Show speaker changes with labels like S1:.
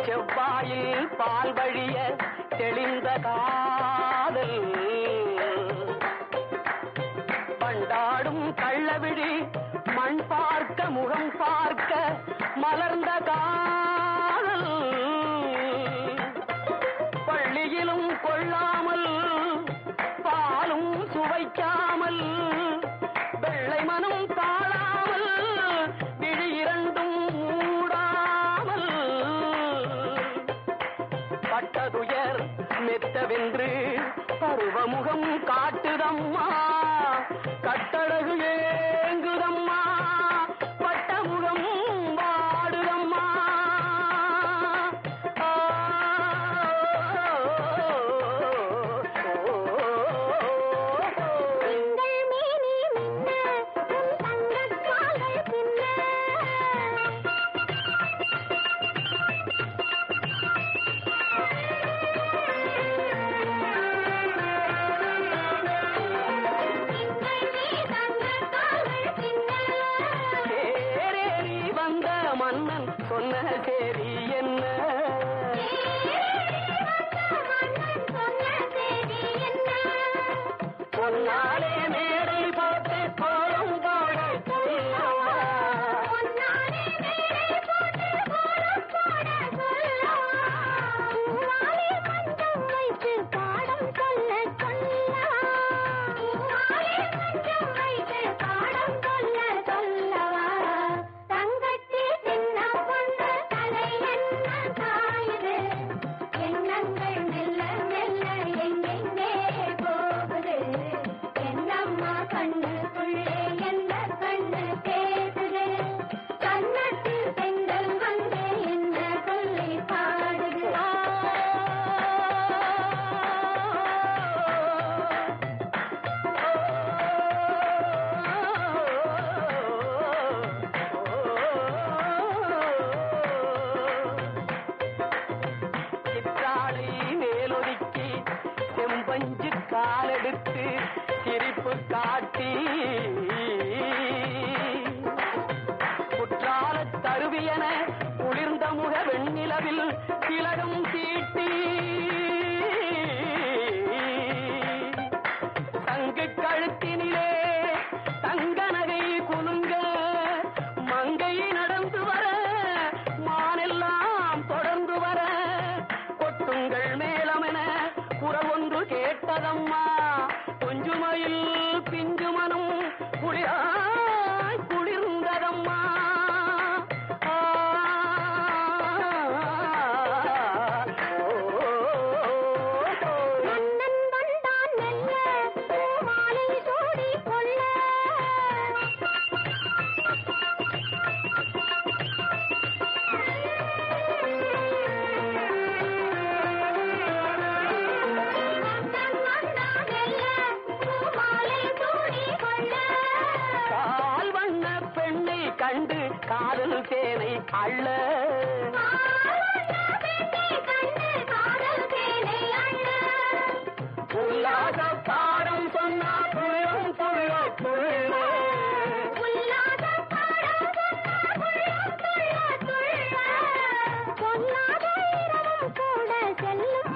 S1: செவ்வாயில் பால் வழிய தெளிந்த காதல் பண்டாடும் கள்ளவிழி மண் பார்க்க முகம் பார்க்க மலர்ந்த காதல் பள்ளியிலும் கொள்ளாமல் பாலும் சுவைக்காமல் வெள்ளை மனம் தாழாமல் விழி இரண்டும் மூடாமல் பட்டதுயர் மெத்தவென்று பருவமுகம் காட்டுதம்மா கட்டழகு ஏங்குதம்மா பட்டமுகம் வாடுதம்மா ஆ,
S2: திங்கள் மேனி மின்ன உன் தங்கக் கால்கள் பின்ன
S1: தேரேறி வந்த மன்னன் சொன்ன சேரி என்ன பொன்னாலே மேடை போட்டு கோலம் போட சொல்லவா?
S2: பாடம் சொல்ல பாடம் சொல்ல சொல்லவா தங்கச்சி சின்ன பொண்ணு தலை என்ன சாயுது எண்ணங்கள் மெல்ல மெல்ல எங்கெங்கே போகுது என்னம்மா கண்ணுக்குள்ளே என்ன கண்ணு பேசுது கண்ணத்தில் பெண்கள் வந்து என்ன சொல்லி பாடுது
S1: சிற்றாடை மேலொதுக்கி செம்பஞ்சு காலெடுத்து சிரிப்பு காட்டி குற்றால தருவியன குளிர்ந்த முக வெண்ணிலவில் திலகம் தீட்டி தங்கு கழுத்தினிலே தங்க நகை குலுங்க மங்கை நடந்து வர மானெல்லாம் தொடர்ந்து வர கொட்டுங்கள் மேலமென குரல் ஒன்று கேட்டதம்மா கொஞ்சுமையில் பிஞ்சு மனம் குளிராய் குளிர்ந்ததம்மா ஆ, ஓ, ஓ,
S2: மன்னன் வந்தான் மெல்ல பூமாலை சூடிக் கொள்ள மன்னன் வந்தான் மெல்ல பூமாலை சூடிக் கொள்ள
S1: பால் வண்ண பெண்ணை கண்டு காதல் தேனை அள்ள உல்லாச பாடம் சொன்னா புள்ளும் புள்ள புள்ள
S2: கூட செல்லும்